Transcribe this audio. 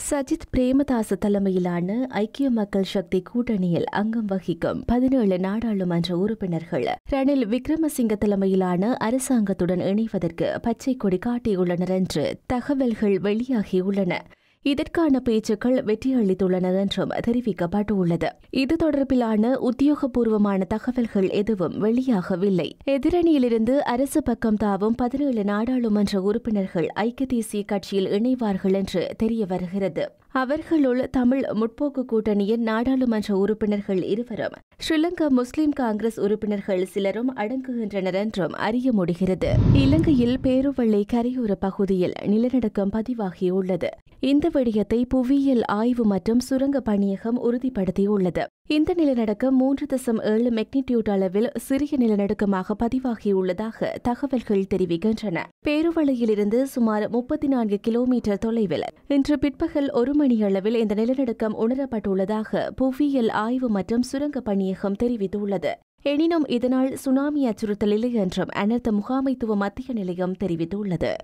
சஜித் பிரேமதாச தலைமையிலான ஐக்கிய மக்கள் சக்தி கூட்டணியில் அங்கம் வகிக்கும் பதினேழு நாடாளுமன்ற உறுப்பினர்கள் ரணில் விக்ரமசிங்க தலைமையிலான அரசாங்கத்துடன் இணைவதற்கு பச்சை கொடி காட்டியுள்ளனர் என்று தகவல்கள் வெளியாகியுள்ளன இதற்கான பேச்சுக்கள் வெற்றியளித்துள்ளன என்றும் தெரிவிக்கப்பட்டுள்ளது இது தொடர்பிலான உத்தியோகபூர்வமான தகவல்கள் எதுவும் வெளியாகவில்லை எதிரணியிலிருந்து அரசு பக்கம் தாவும் பதினேழு நாடாளுமன்ற உறுப்பினர்கள் ஐக்கிய தேசிய கட்சியில் இணைவார்கள் என்று தெரிய வருகிறது அவர்களுள் தமிழ் முற்போக்கு கூட்டணியின் நாடாளுமன்ற உறுப்பினர்கள் இருவரும் ஸ்ரீலங்கா முஸ்லிம் காங்கிரஸ் உறுப்பினர்கள் சிலரும் அடங்குகின்றனர் என்றும் அறிய முடிகிறது இலங்கையில் பேருவள்ளி கரையோர பகுதியில் நிலநடுக்கம் பதிவாகியுள்ளது இந்த விடயத்தை புவியியல் ஆய்வு மற்றும் சுரங்க பணியகம் உறுதிப்படுத்தியுள்ளது இந்த நிலநடுக்கம் மூன்று தசம் ஏழு மெக்னிடியூட் அளவில் சிறிய நிலநடுக்கமாக பதிவாகியுள்ளதாக தகவல்கள் தெரிவிக்கின்றன பேருவளையிலிருந்து சுமார் முப்பத்தி நான்கு கிலோமீட்டர் தொலைவில் இன்று பிற்பகல் ஒரு மணி அளவில் இந்த நிலநடுக்கம் உணரப்பட்டுள்ளதாக புவியியல் ஆய்வு மற்றும் சுரங்க பணியகம் தெரிவித்துள்ளது எனினும் இதனால் சுனாமி அச்சுறுத்தல் இல்லை என்றும் அனர்த்த முகாமைத்துவ மத்திய நிலையம் தெரிவித்துள்ளது